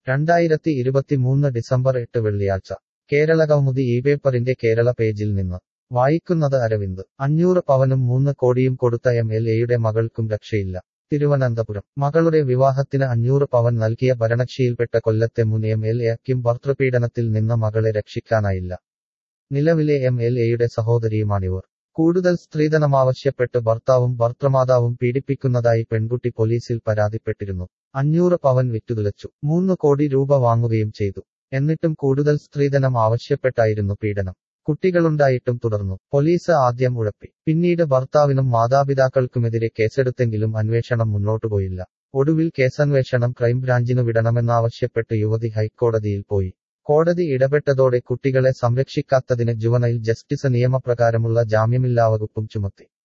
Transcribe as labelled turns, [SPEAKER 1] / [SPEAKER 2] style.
[SPEAKER 1] രണ്ടായിരത്തി ഇരുപത്തിമൂന്ന് ഡിസംബർ എട്ട് വെള്ളിയാഴ്ച കേരള കൗമുദി ഈ പേപ്പറിന്റെ കേരള പേജിൽ നിന്ന് വായിക്കുന്നത് അരവിന്ദ് അഞ്ഞൂറ് പവനും മൂന്ന് കോടിയും കൊടുത്ത എം എൽ എയുടെ മകൾക്കും രക്ഷയില്ല തിരുവനന്തപുരം മകളുടെ വിവാഹത്തിന് അഞ്ഞൂറ് പവൻ നൽകിയ ഭരണകക്ഷിയിൽപ്പെട്ട കൊല്ലത്തെ മുൻ എം എൽ എക്കും ഭർത്തൃപീഡനത്തിൽ നിന്ന് മകളെ രക്ഷിക്കാനായില്ല നിലവിലെ എം എൽ എയുടെ സഹോദരിയുമാണിവർ കൂടുതൽ സ്ത്രീധനമാവശ്യപ്പെട്ട് ഭർത്താവും ഭർത്തൃമാതാവും പീഡിപ്പിക്കുന്നതായി പെൺകുട്ടി പോലീസിൽ പരാതിപ്പെട്ടിരുന്നു അഞ്ഞൂറ് പവൻ വിറ്റുതുലച്ചു മൂന്ന് കോടി രൂപ വാങ്ങുകയും ചെയ്തു എന്നിട്ടും കൂടുതൽ സ്ത്രീധനം ആവശ്യപ്പെട്ടായിരുന്നു പീഡനം കുട്ടികളുണ്ടായിട്ടും തുടർന്നു പോലീസ് ആദ്യം ഉഴപ്പി പിന്നീട് ഭർത്താവിനും മാതാപിതാക്കൾക്കുമെതിരെ കേസെടുത്തെങ്കിലും അന്വേഷണം മുന്നോട്ടുപോയില്ല ഒടുവിൽ കേസന്വേഷണം ക്രൈംബ്രാഞ്ചിനു വിടണമെന്നാവശ്യപ്പെട്ട് യുവതി ഹൈക്കോടതിയിൽ പോയി കോടതി ഇടപെട്ടതോടെ കുട്ടികളെ സംരക്ഷിക്കാത്തതിന് ജുവനൈൽ ജസ്റ്റിസ് നിയമപ്രകാരമുള്ള ജാമ്യമില്ലാ വകുപ്പും ചുമത്തി